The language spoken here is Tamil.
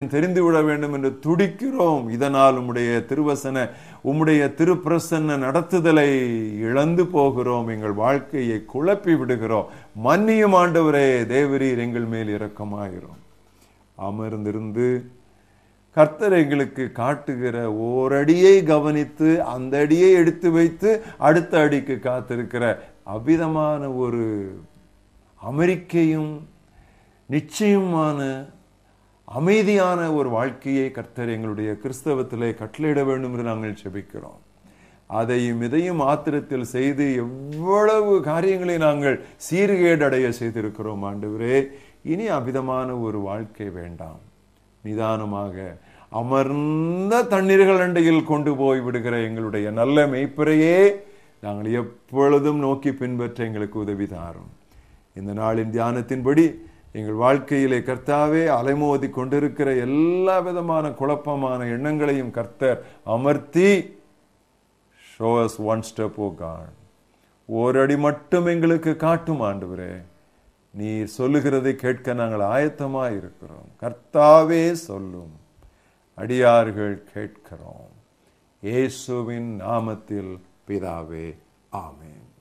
தெரிந்து விட வேண்டும் என்று துடிக்கிறோம் இதனால் உம்முடைய திருவசன உம்முடைய திருப்பிரசன்ன நடத்துதலை இழந்து போகிறோம் எங்கள் வாழ்க்கையை குழப்பி விடுகிறோம் மன்னியும் ஆண்டவரே தேவரீர் எங்கள் மேல் இரக்கமாயிரும் அமர்ந்திருந்து கர்த்தர் எங்களுக்கு காட்டுகிற ஓரடியை கவனித்து அந்த அடியை எடுத்து வைத்து அடுத்த அடிக்கு காத்திருக்கிற அபிதமான ஒரு அமெரிக்கையும் நிச்சயமான அமைதியான ஒரு வாழ்க்கையை கர்த்தர் எங்களுடைய கிறிஸ்தவத்திலே கட்டளையிட வேண்டும் என்று நாங்கள் செபிக்கிறோம் அதையும் இதையும் ஆத்திரத்தில் செய்து எவ்வளவு காரியங்களை நாங்கள் சீர்கேடு அடைய செய்திருக்கிறோம் ஆண்டவரே இனி அபிதமான ஒரு வாழ்க்கை வேண்டாம் நிதானமாக அமர்ந்த தண்ணீர்கள் அண்டையில் கொண்டு போய் விடுகிற எங்களுடைய நல்ல மெய்ப்பரையே நாங்கள் எப்பொழுதும் நோக்கி பின்பற்ற எங்களுக்கு உதவி தாரும் இந்த நாளின் தியானத்தின்படி எங்கள் வாழ்க்கையிலே கர்த்தாவே அலைமோதி கொண்டிருக்கிற எல்லா விதமான குழப்பமான எண்ணங்களையும் கர்த்தர் அமர்த்தி shows one step O God ஓரடி மட்டும் எங்களுக்கு காட்டும் ஆண்டவரே நீ சொல்லுகிறதை கேட்க நாங்கள் ஆயத்தமாய் இருக்கிறோம் கர்த்தாவே சொல்லும் அடியார்கள் கேட்கிறோம் இயேசுவின் நாமத்தில் பிதாவே ஆமென்